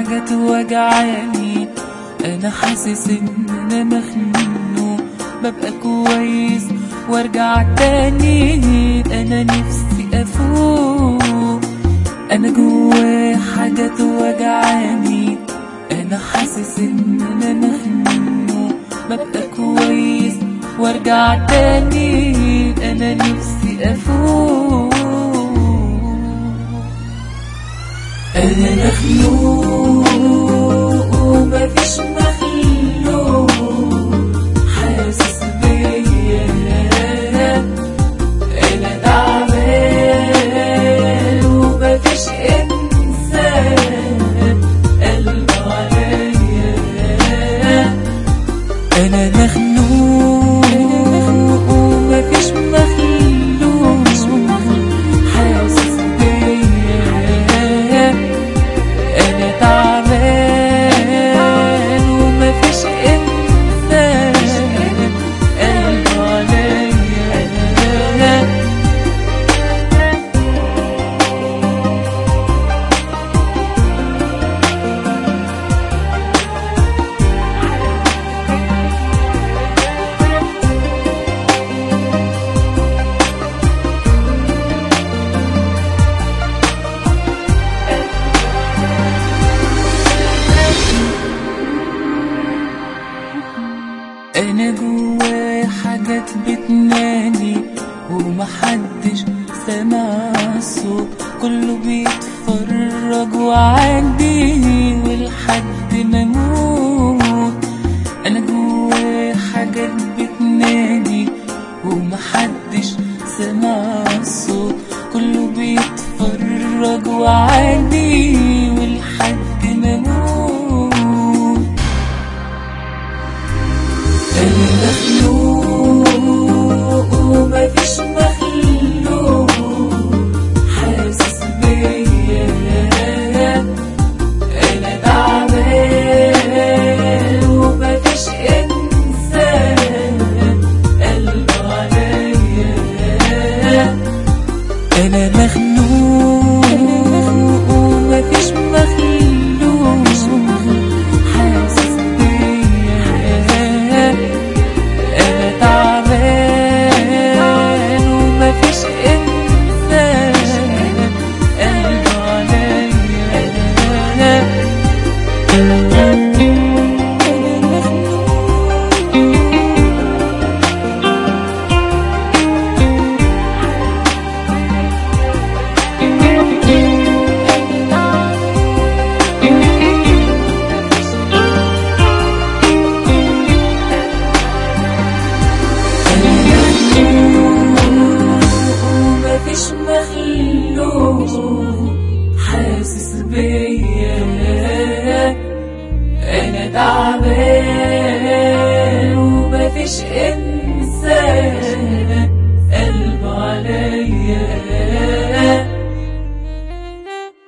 حاجة توجعني انا حاسس ان انا مخنوق ببقى كويس وارجع تاني انا نفسي افوق انا جوايا حاجة توجعني انا حاسس ان انا مخنوق ببقى كويس وارجع تاني انا نفسي افوق انا مخلوق ومفيش مخلوق حاسس بيا انا تعبان ومفيش انسان قلبه عليا انا مخنوق ومفيش مخلوق حاسس بيا انا تعبان ومفيش انسان قلبه عليا انا جوايا حاجات بتنادي ومحدش سامع الصوت كله بيتفرج وعادي ولحد ما اموت انا جوايا حاجات بتنادي ومحدش سامع الصوت كله بيتفرج وعادي ولحد ما اموت أنا مخلوق ومفيش مخلوق حاسس بيا أنا تعبان ومفيش إنسان قلبه عليا أنا مخلوق ومفيش مخلوق حاسس بيا أنا تعبان ومفيش إنسان قلبه عليا أنا ومفيش مخلوق حاسس بيا